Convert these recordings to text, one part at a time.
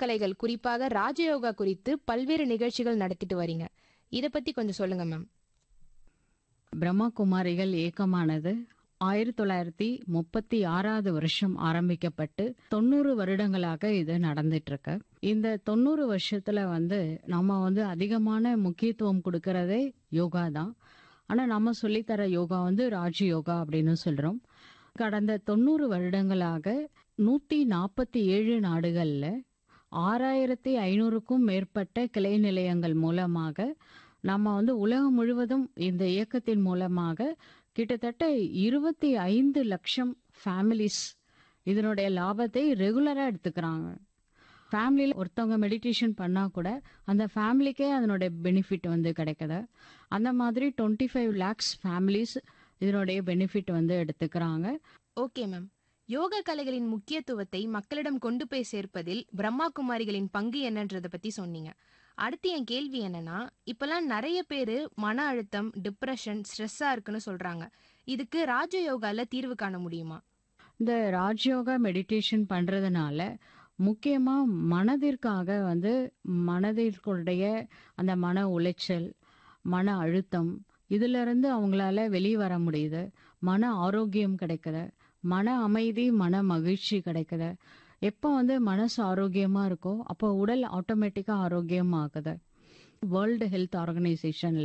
கலைகள் குறிப்பாக ராஜயோகா குறித்து பல்வேறு நிகழ்ச்சிகள் நடத்திட்டு வரீங்க இத பத்தி கொஞ்சம் சொல்லுங்க மேம் பிரம்மா குமாரிகள் இயக்கமானது ஆயிரத்தி தொள்ளாயிரத்தி முப்பத்தி ஆறாவது வருஷம் ஆரம்பிக்கப்பட்டு தொண்ணூறு வருடங்களாக இது நடந்துட்டு இருக்கு இந்த தொண்ணூறு வருஷத்துல வந்து நம்ம வந்து அதிகமான முக்கியத்துவம் கொடுக்கறதே யோகா தான் ஆனா நம்ம சொல்லித்தர யோகா வந்து ராஜ் யோகா அப்படின்னு சொல்றோம் கடந்த தொண்ணூறு வருடங்களாக நூத்தி நாற்பத்தி ஏழு நாடுகள்ல ஆறாயிரத்தி ஐநூறுக்கும் மேற்பட்ட கிளை நிலையங்கள் மூலமாக நம்ம வந்து உலகம் முழுவதும் இந்த இயக்கத்தின் மூலமாக கிட்டத்தட்ட இருபத்தி ஐந்து லட்சம் ஃபேமிலிஸ் இதனுடைய லாபத்தை ரெகுலரா எடுத்துக்கிறாங்க ஃபேமிலியில் ஒருத்தவங்க மெடிடேஷன் பண்ணா கூட அந்த ஃபேமிலிக்கே அதனுடைய பெனிஃபிட் வந்து கிடைக்குது அந்த மாதிரி டுவெண்ட்டி ஃபைவ் லேக்ஸ் ஃபேமிலிஸ் இதனுடைய பெனிஃபிட் வந்து எடுத்துக்கிறாங்க ஓகே மேம் யோக கலைகளின் முக்கியத்துவத்தை மக்களிடம் கொண்டு போய் சேர்ப்பதில் பிரம்மா குமாரிகளின் பங்கு என்னன்றத பத்தி சொன்னீங்க அடுத்து என் கேள்வி என்னன்னா இப்பெல்லாம் நிறைய பேரு மன அழுத்தம் டிப்ரெஷன் ஸ்ட்ரெஸ்ஸா இருக்குன்னு சொல்றாங்க இதுக்கு ராஜயோகால தீர்வு காண முடியுமா இந்த ராஜயோகா மெடிடேஷன் பண்றதுனால முக்கியமா மனதிற்காக வந்து மனதிற்குடைய அந்த மன உளைச்சல் மன அழுத்தம் இதுல இருந்து அவங்களால வெளியே வர முடியுது மன ஆரோக்கியம் கிடைக்குது மன அமைதி மன மகிழ்ச்சி கிடைக்குது எப்போ வந்து மனசு ஆரோக்கியமா இருக்கோ அப்போ உடல் ஆட்டோமேட்டிக்கா ஆரோக்கியமாகுது வேர்ல்டு ஹெல்த் ஆர்கனைசேஷன்ல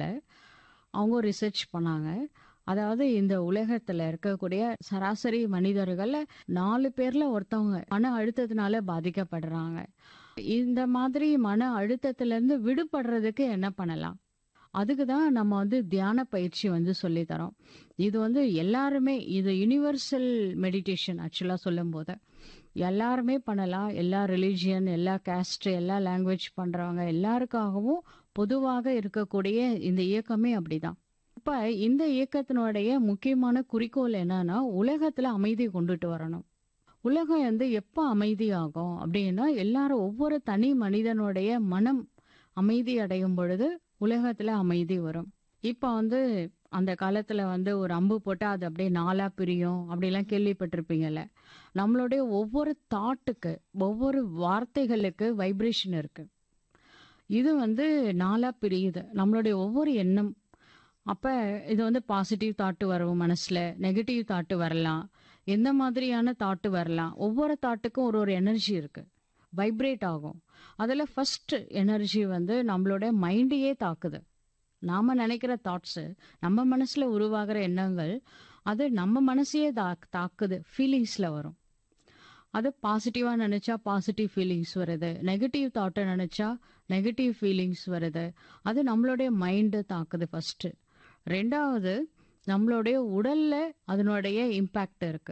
அவங்க ரிசர்ச் பண்ணாங்க அதாவது இந்த உலகத்துல இருக்கக்கூடிய சராசரி மனிதர்கள்ல நாலு பேர்ல ஒருத்தவங்க மன அழுத்தத்தினால பாதிக்கப்படுறாங்க இந்த மாதிரி மன அழுத்தத்துல இருந்து விடுபடுறதுக்கு என்ன பண்ணலாம் அதுக்கு தான் நம்ம வந்து தியான பயிற்சி வந்து சொல்லி தரோம் இது வந்து எல்லாருமே இது யுனிவர்சல் மெடிடேஷன் ஆக்சுவலா சொல்லும் போது எல்லாருமே பண்ணலாம் எல்லா ரிலீஜியன் எல்லா கேஸ்ட் எல்லா லாங்குவேஜ் பண்றவங்க எல்லாருக்காகவும் பொதுவாக இருக்கக்கூடிய இந்த இயக்கமே அப்படிதான் இப்ப இந்த இயக்கத்தினுடைய முக்கியமான குறிக்கோள் என்னன்னா உலகத்துல அமைதி கொண்டுட்டு வரணும் உலகம் வந்து எப்ப அமைதியாகும் அப்படின்னா எல்லாரும் ஒவ்வொரு தனி மனிதனுடைய மனம் அமைதி அடையும் பொழுது உலகத்துல அமைதி வரும் இப்ப வந்து அந்த காலத்துல வந்து ஒரு அம்பு போட்டா அது அப்படியே நாலா பிரியும் அப்படிலாம் கேள்விப்பட்டிருப்பீங்கல்ல நம்மளுடைய ஒவ்வொரு தாட்டுக்கு ஒவ்வொரு வார்த்தைகளுக்கு வைப்ரேஷன் இருக்கு இது வந்து நாலா பிரியுது நம்மளுடைய ஒவ்வொரு எண்ணம் அப்ப இது வந்து பாசிட்டிவ் தாட்டு வரும் மனசுல நெகட்டிவ் தாட்டு வரலாம் எந்த மாதிரியான தாட்டு வரலாம் ஒவ்வொரு தாட்டுக்கும் ஒரு ஒரு எனர்ஜி இருக்கு வைப்ரேட் ஆகும் அதுல ஃபர்ஸ்ட் எனர்ஜி வந்து நம்மளோட மைண்டையே தாக்குது நாம நினைக்கிற தாட்ஸ் நம்ம மனசுல உருவாகிற எண்ணங்கள் அது நம்ம மனசையே தாக் தாக்குது ஃபீலிங்ஸ்ல வரும் அது பாசிட்டிவா நினைச்சா பாசிட்டிவ் ஃபீலிங்ஸ் வருது நெகட்டிவ் தாட்டை நினைச்சா நெகட்டிவ் ஃபீலிங்ஸ் வருது அது நம்மளுடைய மைண்டு தாக்குது ஃபர்ஸ்ட் ரெண்டாவது நம்மளுடைய உடல்ல அதனுடைய இம்பாக்ட் இருக்கு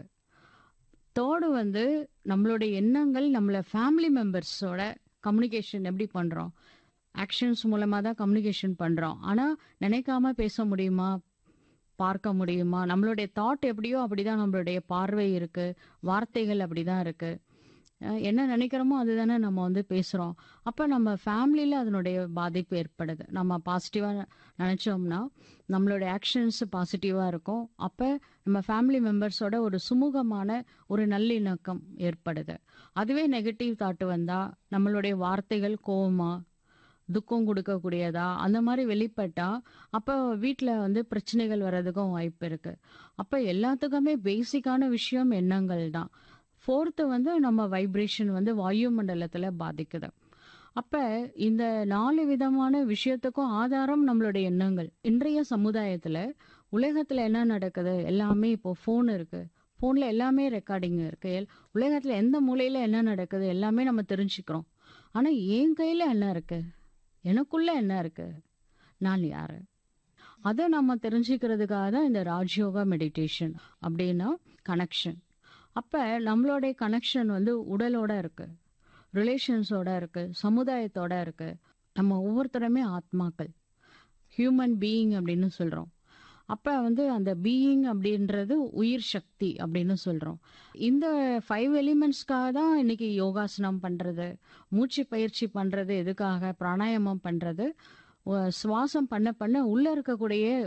தேர்டு வந்து நம்மளுடைய எண்ணங்கள் நம்மள ஃபேமிலி மெம்பர்ஸோட கம்யூனிகேஷன் எப்படி பண்றோம் ஆக்ஷன்ஸ் மூலமா தான் கம்யூனிகேஷன் பண்றோம் ஆனா நினைக்காம பேச முடியுமா பார்க்க முடியுமா நம்மளுடைய தாட் எப்படியோ அப்படிதான் நம்மளுடைய பார்வை இருக்கு வார்த்தைகள் அப்படிதான் இருக்கு அஹ் என்ன நினைக்கிறோமோ அதுதானே நம்ம வந்து பேசுறோம் அப்ப நம்ம ஃபேமிலியில அதனுடைய பாதிப்பு ஏற்படுது நம்ம பாசிட்டிவா நினைச்சோம்னா நம்மளுடைய ஆக்ஷன்ஸ் பாசிட்டிவா இருக்கும் அப்ப நம்ம ஃபேமிலி மெம்பர்ஸோட ஒரு சுமூகமான ஒரு நல்லிணக்கம் ஏற்படுது அதுவே நெகட்டிவ் தாட்டு வந்தா நம்மளுடைய வார்த்தைகள் கோவமா துக்கம் கொடுக்கக்கூடியதா அந்த மாதிரி வெளிப்பட்டா அப்ப வீட்ல வந்து பிரச்சனைகள் வர்றதுக்கும் வாய்ப்பு இருக்கு அப்ப எல்லாத்துக்குமே பேசிக்கான விஷயம் எண்ணங்கள் தான் ஃபோர்த்து வந்து நம்ம வைப்ரேஷன் வந்து வாயு மண்டலத்துல பாதிக்குது அப்ப இந்த நாலு விதமான விஷயத்துக்கும் ஆதாரம் நம்மளுடைய எண்ணங்கள் இன்றைய சமுதாயத்துல உலகத்துல என்ன நடக்குது எல்லாமே இப்போ ஃபோன் இருக்கு ஃபோன்ல எல்லாமே ரெக்கார்டிங் இருக்கு எல்- உலகத்துல எந்த மூலையில என்ன நடக்குது எல்லாமே நம்ம தெரிஞ்சுக்கிறோம் ஆனா என் கையில என்ன இருக்கு எனக்குள்ள என்ன இருக்கு நான் யாரு அதை நம்ம தெரிஞ்சுக்கிறதுக்காக தான் இந்த ராஜ்யோகா மெடிடேஷன் அப்படின்னா கனெக்ஷன் அப்ப நம்மளுடைய கனெக்ஷன் வந்து உடலோட இருக்கு ரிலேஷன்ஸோட இருக்கு சமுதாயத்தோட இருக்கு நம்ம ஒவ்வொருத்தருமே ஆத்மாக்கள் ஹியூமன் பீயிங் அப்படின்னு சொல்றோம் அப்ப வந்து அந்த பீயிங் அப்படின்றது உயிர் சக்தி அப்படின்னு சொல்றோம் இந்த ஃபைவ் எலிமெண்ட்ஸ்க்காக தான் இன்னைக்கு யோகாசனம் பண்றது மூச்சு பயிற்சி பண்றது எதுக்காக பிராணாயாமம் பண்றது உ- சுவாசம் பண்ண பண்ண உள்ள இருக்கக்கூடிய